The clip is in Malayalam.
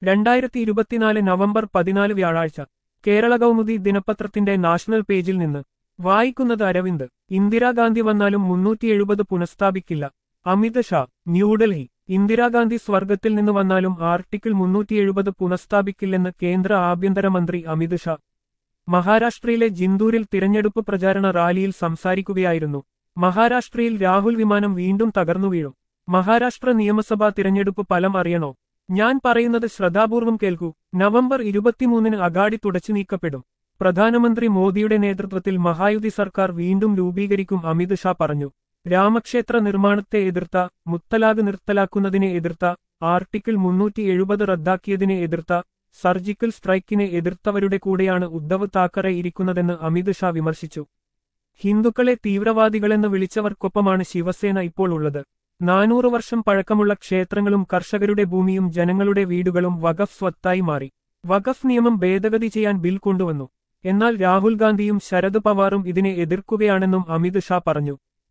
രണ്ടായിരത്തി ഇരുപത്തിനാല് നവംബർ പതിനാല് വ്യാഴാഴ്ച കേരള കൗമുദി ദിനപത്രത്തിന്റെ നാഷണൽ പേജിൽ നിന്ന് വായിക്കുന്നത് അരവിന്ദ് ഇന്ദിരാഗാന്ധി വന്നാലും മുന്നൂറ്റി എഴുപത് പുനഃസ്ഥാപിക്കില്ല അമിത് ഷാ ന്യൂഡൽഹി ഇന്ദിരാഗാന്ധി സ്വർഗത്തിൽ നിന്ന് വന്നാലും ആർട്ടിക്കിൾ മുന്നൂറ്റി എഴുപത് പുനഃസ്ഥാപിക്കില്ലെന്ന് കേന്ദ്ര ആഭ്യന്തരമന്ത്രി അമിത് ഷാ മഹാരാഷ്ട്രയിലെ ജിന്ദൂരിൽ തിരഞ്ഞെടുപ്പ് പ്രചാരണ റാലിയിൽ സംസാരിക്കുകയായിരുന്നു മഹാരാഷ്ട്രയിൽ രാഹുൽ വിമാനം വീണ്ടും തകർന്നു വീഴും മഹാരാഷ്ട്ര നിയമസഭാ തിരഞ്ഞെടുപ്പ് ഫലം അറിയണോ ഞാൻ പറയുന്നത് ശ്രദ്ധാപൂർവം കേൾക്കൂ നവംബർ ഇരുപത്തിമൂന്നിന് അഗാഡി തുടച്ചു നീക്കപ്പെടും പ്രധാനമന്ത്രി മോദിയുടെ നേതൃത്വത്തിൽ മഹായുതി സർക്കാർ വീണ്ടും രൂപീകരിക്കും അമിത് ഷാ പറഞ്ഞു രാമക്ഷേത്ര നിർമ്മാണത്തെ എതിർത്ത മുത്തലാഖ് നിർത്തലാക്കുന്നതിനെ എതിർത്ത ആർട്ടിക്കിൾ മുന്നൂറ്റി എഴുപത് റദ്ദാക്കിയതിനെ എതിർത്ത സർജിക്കൽ സ്ട്രൈക്കിനെ എതിർത്തവരുടെ കൂടെയാണ് ഉദ്ധവ് താക്കറെ ഇരിക്കുന്നതെന്ന് അമിത് ഷാ വിമർശിച്ചു ഹിന്ദുക്കളെ തീവ്രവാദികളെന്ന് വിളിച്ചവർക്കൊപ്പമാണ് ശിവസേന ഇപ്പോൾ ഉള്ളത് നാനൂറ് വർഷം പഴക്കമുള്ള ക്ഷേത്രങ്ങളും കർഷകരുടെ ഭൂമിയും ജനങ്ങളുടെ വീടുകളും വഖഫ് സ്വത്തായി മാറി വഖഫ് നിയമം ഭേദഗതി ചെയ്യാൻ ബിൽ കൊണ്ടുവന്നു എന്നാൽ രാഹുൽ ഗാന്ധിയും ശരത് പവാറും ഇതിനെ എതിർക്കുകയാണെന്നും അമിത് ഷാ പറഞ്ഞു